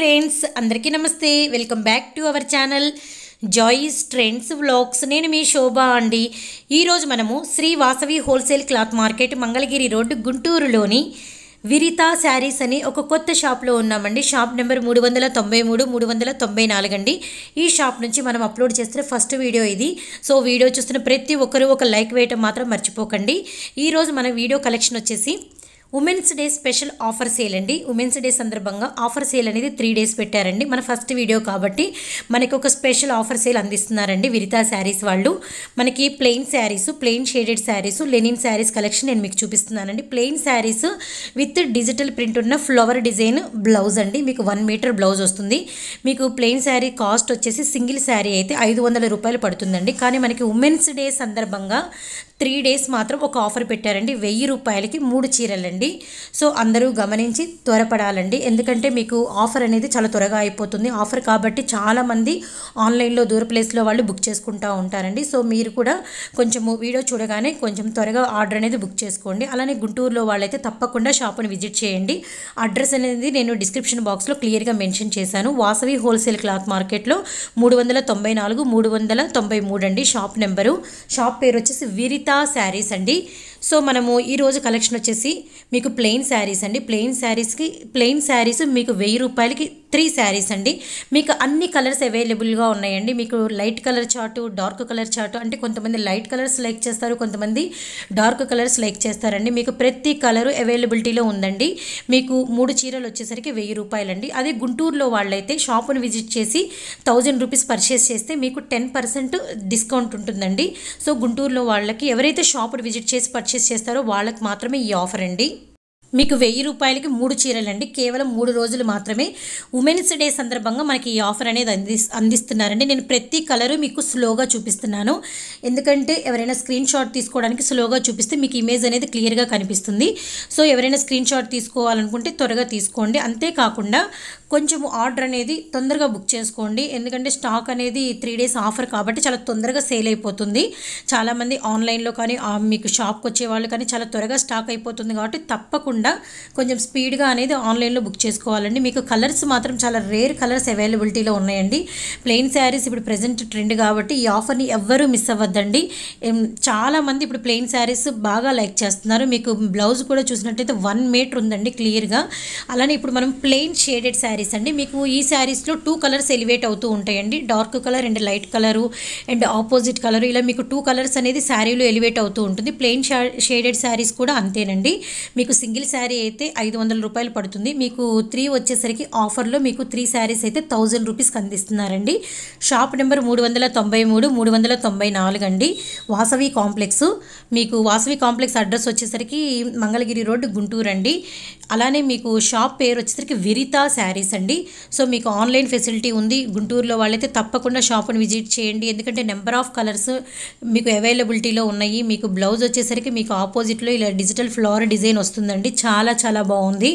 friends అందరికీ నమస్తే welcome back to our channel Joy's trends vlogs నేను మీ శోభ అండి ఈరోజు మనము Sri Vasavi wholesale cloth market Mangalagiri road గుంటూరులోని విరితా శారీస్ అని ఒక కొత్త షాప్లో ఉన్నామండి షాప్ నెంబర్ మూడు వందల తొంభై మూడు మూడు వందల తొంభై నాలుగు అండి ఈ షాప్ నుంచి మనం అప్లోడ్ చేస్తున్న ఫస్ట్ వీడియో ఇది సో వీడియో చూస్తున్న ప్రతి ఒక్కరూ ఒక లైక్ వేయటం మాత్రం మర్చిపోకండి ఈరోజు మన వీడియో కలెక్షన్ వచ్చేసి women's day special offer sale అండి ఉమెన్స్ డే సందర్భంగా ఆఫర్ సేల్ అనేది త్రీ డేస్ పెట్టారండి మన ఫస్ట్ వీడియో కాబట్టి మనకి ఒక స్పెషల్ ఆఫర్ సేల్ అందిస్తున్నారండి విరితా శారీస్ వాళ్ళు మనకి plain sarees plain shaded sarees linen sarees collection నేను మీకు చూపిస్తున్నానండి plain sarees with digital print ఉన్న ఫ్లవర్ డిజైన్ బ్లౌజ్ అండి మీకు వన్ మీటర్ బ్లౌజ్ వస్తుంది మీకు ప్లెయిన్ శారీ కాస్ట్ వచ్చేసి సింగిల్ శారీ అయితే ఐదు వందల రూపాయలు పడుతుందండి కానీ మనకి ఉమెన్స్ డే సందర్భంగా త్రీ డేస్ మాత్రం ఒక ఆఫర్ పెట్టారండి వెయ్యి రూపాయలకి మూడు చీరలండి సో అందరూ గమనించి త్వరపడాలండి ఎందుకంటే మీకు ఆఫర్ అనేది చాలా త్వరగా అయిపోతుంది ఆఫర్ కాబట్టి చాలామంది ఆన్లైన్లో దూర ప్లేస్లో వాళ్ళు బుక్ చేసుకుంటూ ఉంటారండి సో మీరు కూడా కొంచెం వీడియో చూడగానే కొంచెం త్వరగా ఆర్డర్ అనేది బుక్ చేసుకోండి అలానే గుంటూరులో వాళ్ళైతే తప్పకుండా షాప్ని విజిట్ చేయండి అడ్రస్ అనేది నేను డిస్క్రిప్షన్ బాక్స్లో క్లియర్గా మెన్షన్ చేశాను వాసవి హోల్సేల్ క్లాత్ మార్కెట్లో మూడు వందల తొంభై నాలుగు మూడు వందల తొంభై మూడు అండి షాప్ నెంబరు షాప్ పేరు వచ్చేసి విరితా శారీస్ అండి సో మనము ఈరోజు కలెక్షన్ వచ్చేసి మీకు ప్లెయిన్ శారీస్ అండి ప్లెయిన్ శారీస్కి ప్లెయిన్ శారీస్ మీకు వెయ్యి రూపాయలకి త్రీ శారీస్ అండి మీకు అన్ని కలర్స్ అవైలబుల్గా ఉన్నాయండి మీకు light colour chart dark colour chart అంటే కొంతమంది లైట్ కలర్స్ లైక్ చేస్తారు కొంతమంది డార్క్ కలర్స్ లైక్ చేస్తారండి మీకు ప్రతి కలరు అవైలబిలిటీలో ఉందండి మీకు మూడు చీరలు వచ్చేసరికి వెయ్యి రూపాయలండి అదే గుంటూరులో వాళ్ళైతే షాపును విజిట్ చేసి థౌజండ్ రూపీస్ పర్చేస్ చేస్తే మీకు టెన్ పర్సెంట్ డిస్కౌంట్ ఉంటుందండి సో గుంటూరులో వాళ్ళకి ఎవరైతే షాపును విజిట్ చేసి పర్చేస్ చేస్తారో వాళ్ళకి మాత్రమే ఈ ఆఫర్ అండి మీకు వెయ్యి రూపాయలకి మూడు చీరలండి కేవలం మూడు రోజులు మాత్రమే ఉమెన్స్ డే సందర్భంగా మనకి ఈ ఆఫర్ అనేది అంది అందిస్తున్నారండి నేను ప్రతి కలరు మీకు స్లోగా చూపిస్తున్నాను ఎందుకంటే ఎవరైనా స్క్రీన్ షాట్ తీసుకోవడానికి స్లోగా చూపిస్తే మీకు ఇమేజ్ అనేది క్లియర్గా కనిపిస్తుంది సో ఎవరైనా స్క్రీన్ షాట్ తీసుకోవాలనుకుంటే త్వరగా తీసుకోండి అంతేకాకుండా కొంచెం ఆర్డర్ అనేది తొందరగా బుక్ చేసుకోండి ఎందుకంటే స్టాక్ అనేది త్రీ డేస్ ఆఫర్ కాబట్టి చాలా తొందరగా సేల్ అయిపోతుంది చాలామంది ఆన్లైన్లో కానీ ఆ మీకు షాప్కి వచ్చే వాళ్ళు కానీ చాలా త్వరగా స్టాక్ అయిపోతుంది కాబట్టి తప్పకుండా కొంచెం స్పీడ్గా అనేది ఆన్లైన్లో బుక్ చేసుకోవాలండి మీకు కలర్స్ మాత్రం చాలా రేర్ కలర్స్ అవైలబిలిటీలో ఉన్నాయండి ప్లెయిన్ శారీస్ ఇప్పుడు ప్రజెంట్ ట్రెండ్ కాబట్టి ఈ ఆఫర్ని ఎవ్వరూ మిస్ అవ్వద్దండి ఏం, చాలామంది ఇప్పుడు ప్లెయిన్ శారీస్ బాగా లైక్ చేస్తున్నారు మీకు బ్లౌజ్ కూడా చూసినట్టయితే వన్ మీటర్ ఉందండి క్లియర్గా అలానే ఇప్పుడు మనం ప్లెయిన్ షేడెడ్ శారీస్ అండి మీకు ఈ శారీస్లో టూ కలర్స్ ఎలివేట్ అవుతూ ఉంటాయండి dark colour and light colour and opposite colour ఇలా మీకు టూ కలర్స్ అనేది శారీలో ఎలివేట్ అవుతూ ఉంటుంది ప్లెయిన్ షేడెడ్ శారీస్ కూడా అంతేనండి మీకు సింగిల్ శారీ అయితే ఐదు వందల రూపాయలు పడుతుంది మీకు త్రీ వచ్చేసరికి ఆఫర్లో మీకు త్రీ శారీస్ అయితే థౌజండ్ రూపీస్కి అందిస్తున్నారండి షాప్ నెంబర్ మూడు వందల తొంభై మూడు మూడు వందల తొంభై నాలుగు అండి వాసవి కాంప్లెక్స్ మీకు వాసవి కాంప్లెక్స్ అడ్రస్ వచ్చేసరికి మంగళగిరి రోడ్డు గుంటూరు అండి అలానే మీకు షాప్ పేరు వచ్చేసరికి విరితా శారీస్ అండి సో మీకు ఆన్లైన్ ఫెసిలిటీ ఉంది గుంటూరులో వాళ్ళైతే తప్పకుండా షాప్ని విజిట్ చేయండి ఎందుకంటే నెంబర్ ఆఫ్ కలర్స్ మీకు అవైలబిలిటీలో ఉన్నాయి మీకు బ్లౌజ్ వచ్చేసరికి మీకు ఆపోజిట్లో ఇలా డిజిటల్ ఫ్లవర్ డిజైన్ వస్తుందండి చాలా చాలా బాగుంది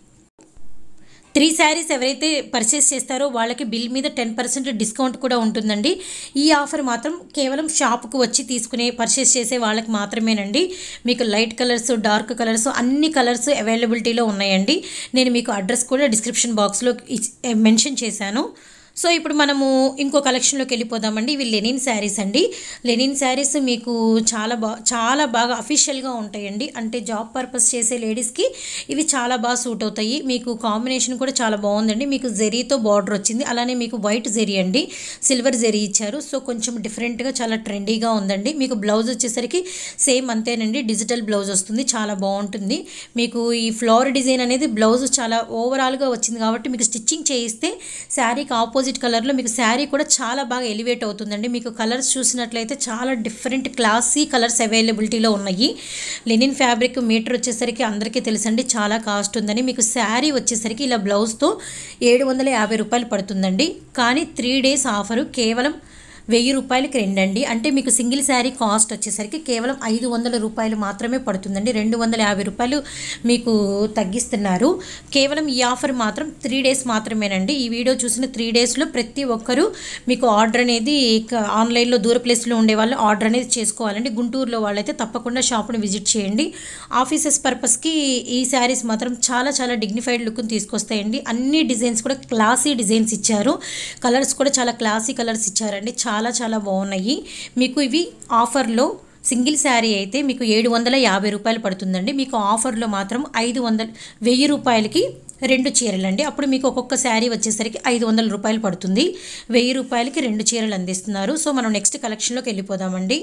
త్రీ శారీస్ ఎవరైతే పర్చేస్ చేస్తారో వాళ్ళకి బిల్ మీద టెన్ పర్సెంట్ డిస్కౌంట్ కూడా ఉంటుందండి ఈ ఆఫర్ మాత్రం కేవలం షాప్కు వచ్చి తీసుకునే పర్చేస్ చేసే వాళ్ళకి మాత్రమేనండి మీకు లైట్ కలర్స్ డార్క్ కలర్స్ అన్ని కలర్స్ అవైలబిలిటీలో ఉన్నాయండి నేను మీకు అడ్రస్ కూడా డిస్క్రిప్షన్ బాక్స్లో మెన్షన్ చేశాను సో ఇప్పుడు మనము ఇంకో కలెక్షన్లోకి వెళ్ళిపోదామండి ఇవి లెనిన్ శారీస్ అండి లెనిన్ శారీస్ మీకు చాలా బా చాలా బాగా అఫీషియల్గా ఉంటాయండి అంటే జాబ్ పర్పస్ చేసే లేడీస్కి ఇవి చాలా బాగా సూట్ అవుతాయి మీకు కాంబినేషన్ కూడా చాలా బాగుందండి మీకు జెరీతో బార్డర్ వచ్చింది అలానే మీకు వైట్ జెరీ అండి సిల్వర్ జెరీ ఇచ్చారు సో కొంచెం డిఫరెంట్గా చాలా ట్రెండీగా ఉందండి మీకు బ్లౌజ్ వచ్చేసరికి సేమ్ అంతేనండి డిజిటల్ బ్లౌజ్ వస్తుంది చాలా బాగుంటుంది మీకు ఈ ఫ్లవర్ డిజైన్ అనేది బ్లౌజ్ చాలా ఓవరాల్గా వచ్చింది కాబట్టి మీకు స్టిచ్చింగ్ చేయిస్తే శారీకి ఆపోజిట్ కలర్లో మీకు శారీ కూడా చాలా బాగా ఎలివేట్ అవుతుందండి మీకు కలర్స్ చూసినట్లయితే చాలా డిఫరెంట్ క్లాసీ కలర్స్ అవైలబిలిటీలో ఉన్నాయి లెనిన్ ఫ్యాబ్రిక్ మీటర్ వచ్చేసరికి అందరికీ తెలుసండి చాలా కాస్ట్ ఉందని మీకు శారీ వచ్చేసరికి ఇలా బ్లౌజ్తో ఏడు వందల యాభై రూపాయలు పడుతుందండి కానీ త్రీ డేస్ ఆఫరు కేవలం వెయ్యి రూపాయలకి రెండండి అంటే మీకు సింగిల్ శారీ కాస్ట్ వచ్చేసరికి కేవలం ఐదు వందల రూపాయలు మాత్రమే పడుతుందండి రెండు వందల యాభై రూపాయలు మీకు తగ్గిస్తున్నారు కేవలం ఈ ఆఫర్ మాత్రం త్రీ డేస్ మాత్రమేనండి ఈ వీడియో చూసిన త్రీ డేస్లో ప్రతి ఒక్కరూ మీకు ఆర్డర్ అనేది ఇక ఆన్లైన్లో దూర ప్లేస్లో ఉండే వాళ్ళు ఆర్డర్ అనేది చేసుకోవాలండి గుంటూరులో వాళ్ళైతే తప్పకుండా షాప్ని విజిట్ చేయండి ఆఫీసెస్ పర్పస్కి ఈ శారీస్ మాత్రం చాలా చాలా డిగ్నిఫైడ్ లుక్ని తీసుకొస్తాయండి అన్ని డిజైన్స్ కూడా క్లాసీ డిజైన్స్ ఇచ్చారు కలర్స్ కూడా చాలా క్లాసీ కలర్స్ ఇచ్చారండి చాలా చాలా బాగున్నాయి మీకు ఇవి ఆఫర్లో సింగిల్ శారీ అయితే మీకు ఏడు వందల యాభై రూపాయలు పడుతుందండి మీకు ఆఫర్లో మాత్రం ఐదు వందల వెయ్యి రూపాయలకి రెండు చీరలు అండి అప్పుడు మీకు ఒక్కొక్క శారీ వచ్చేసరికి ఐదు వందల రూపాయలు పడుతుంది వెయ్యి రూపాయలకి రెండు చీరలు అందిస్తున్నారు సో మనం నెక్స్ట్ కలెక్షన్లోకి వెళ్ళిపోదామండి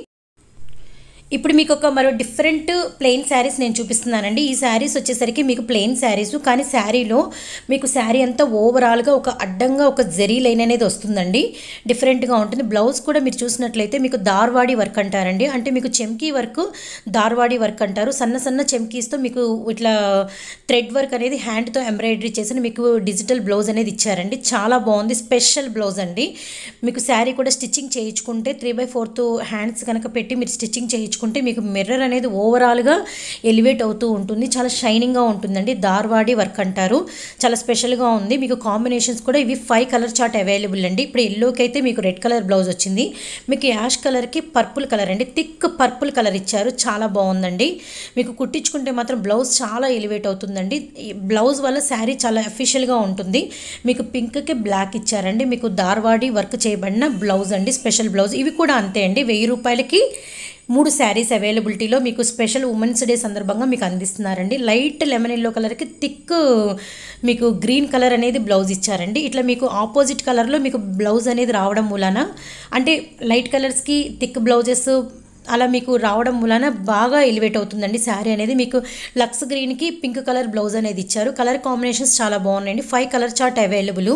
ఇప్పుడు మీకు ఒక మరో డిఫరెంట్ ప్లెయిన్ శారీస్ నేను చూపిస్తున్నానండి ఈ శారీస్ వచ్చేసరికి మీకు ప్లెయిన్ శారీస్ కానీ శారీలో మీకు శారీ అంతా ఓవరాల్గా ఒక అడ్డంగా ఒక జరీ లైన్ అనేది వస్తుందండి డిఫరెంట్గా ఉంటుంది బ్లౌజ్ కూడా మీరు చూసినట్లయితే మీకు దార్వాడి వర్క్ అంటారండి అంటే మీకు చెమ్కీ వర్క్ దార్వాడి వర్క్ అంటారు సన్న సన్న చెమ్కీస్తో మీకు ఇట్లా థ్రెడ్ వర్క్ అనేది హ్యాండ్తో ఎంబ్రాయిడరీ చేసిన మీకు డిజిటల్ బ్లౌజ్ అనేది ఇచ్చారండి చాలా బాగుంది స్పెషల్ బ్లౌజ్ అండి మీకు శారీ కూడా స్టిచ్చింగ్ చేయించుకుంటే త్రీ బై ఫోర్త్ హ్యాండ్స్ కనుక పెట్టి మీరు స్టిచ్చింగ్ చేయించుకుంటే మీకు మిర్రర్ అనేది ఓవరాల్గా ఎలివేట్ అవుతూ ఉంటుంది చాలా షైనింగ్గా ఉంటుందండి దార్వాడి వర్క్ అంటారు చాలా స్పెషల్గా ఉంది మీకు కాంబినేషన్స్ కూడా ఇవి ఫైవ్ కలర్ చార్ట్ అవైలబుల్ అండి ఇప్పుడు ఎల్లోకి అయితే మీకు రెడ్ కలర్ బ్లౌజ్ వచ్చింది మీకు యాష్ కలర్కి పర్పుల్ కలర్ అండి థిక్ పర్పుల్ కలర్ ఇచ్చారు చాలా బాగుందండి మీకు కుట్టించుకుంటే మాత్రం బ్లౌజ్ చాలా ఎలివేట్ అవుతుందండి ఈ బ్లౌజ్ వల్ల శారీ చాలా అఫీషియల్గా ఉంటుంది మీకు పింక్కి బ్లాక్ ఇచ్చారండి మీకు దార్వాడి వర్క్ చేయబడిన బ్లౌజ్ అండి స్పెషల్ బ్లౌజ్ ఇవి కూడా అంతే అండి వెయ్యి రూపాయలకి మూడు శారీస్ అవైలబిలిటీలో మీకు స్పెషల్ ఉమెన్స్ డే సందర్భంగా మీకు అందిస్తున్నారండి లైట్ లెమన్ ఎల్లో కలర్కి థిక్ మీకు గ్రీన్ కలర్ అనేది బ్లౌజ్ ఇచ్చారండి ఇట్లా మీకు ఆపోజిట్ కలర్లో మీకు బ్లౌజ్ అనేది రావడం మూలాన అంటే లైట్ కలర్స్కి థిక్ బ్లౌజెస్ అలా మీకు రావడం మూలాన బాగా ఎలివేట్ అవుతుందండి శారీ అనేది మీకు లక్స్ గ్రీన్కి పింక్ కలర్ బ్లౌజ్ అనేది ఇచ్చారు కలర్ కాంబినేషన్స్ చాలా బాగున్నాయండి ఫైవ్ కలర్ చార్ట్ అవైలబుల్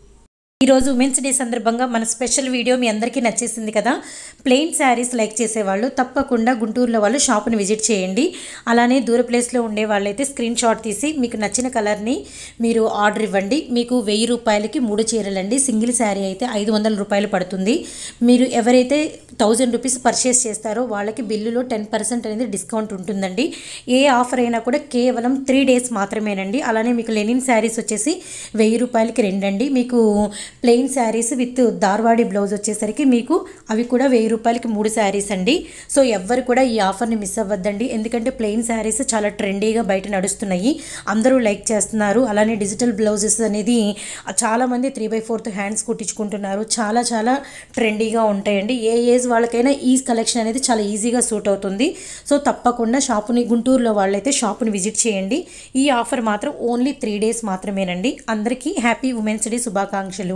ఈరోజు ఉమెన్స్ డే సందర్భంగా మన స్పెషల్ వీడియో మీ అందరికీ నచ్చేసింది కదా ప్లెయిన్ శారీస్ లైక్ చేసేవాళ్ళు తప్పకుండా గుంటూరులో వాళ్ళు షాప్ని విజిట్ చేయండి అలానే దూర ప్లేస్లో ఉండే వాళ్ళైతే స్క్రీన్ షాట్ తీసి మీకు నచ్చిన కలర్ని మీరు ఆర్డర్ ఇవ్వండి మీకు వెయ్యి రూపాయలకి మూడు చీరలండి సింగిల్ శారీ అయితే ఐదు వందల రూపాయలు పడుతుంది మీరు ఎవరైతే థౌజండ్ రూపీస్ పర్చేస్ చేస్తారో వాళ్ళకి బిల్లులో టెన్ పర్సెంట్ అనేది డిస్కౌంట్ ఉంటుందండి ఏ ఆఫర్ అయినా కూడా కేవలం త్రీ డేస్ మాత్రమేనండి అలానే మీకు లెనిన్ శారీస్ వచ్చేసి వెయ్యి రూపాయలకి రెండండి మీకు plain sarees with Dharwadi blouse వచ్చేసరికి మీకు అవి కూడా వెయ్యి రూపాయలకి మూడు శారీస్ అండి సో ఎవ్వరు కూడా ఈ ఆఫర్ని మిస్ అవ్వద్దండి ఎందుకంటే ప్లెయిన్ శారీస్ చాలా ట్రెండీగా బయట నడుస్తున్నాయి అందరూ లైక్ చేస్తున్నారు అలానే డిజిటల్ బ్లౌజెస్ అనేది చాలామంది త్రీ బై ఫోర్త్ హ్యాండ్స్ కుట్టించుకుంటున్నారు చాలా చాలా ట్రెండీగా ఉంటాయండి ఏ ఏజ్ వాళ్ళకైనా ఈ కలెక్షన్ అనేది చాలా ఈజీగా సూట్ అవుతుంది సో తప్పకుండా షాపుని గుంటూరులో వాళ్ళైతే షాపుని విజిట్ చేయండి ఈ ఆఫర్ మాత్రం ఓన్లీ త్రీ డేస్ మాత్రమేనండి అందరికీ హ్యాపీ ఉమెన్స్ డే శుభాకాంక్షలు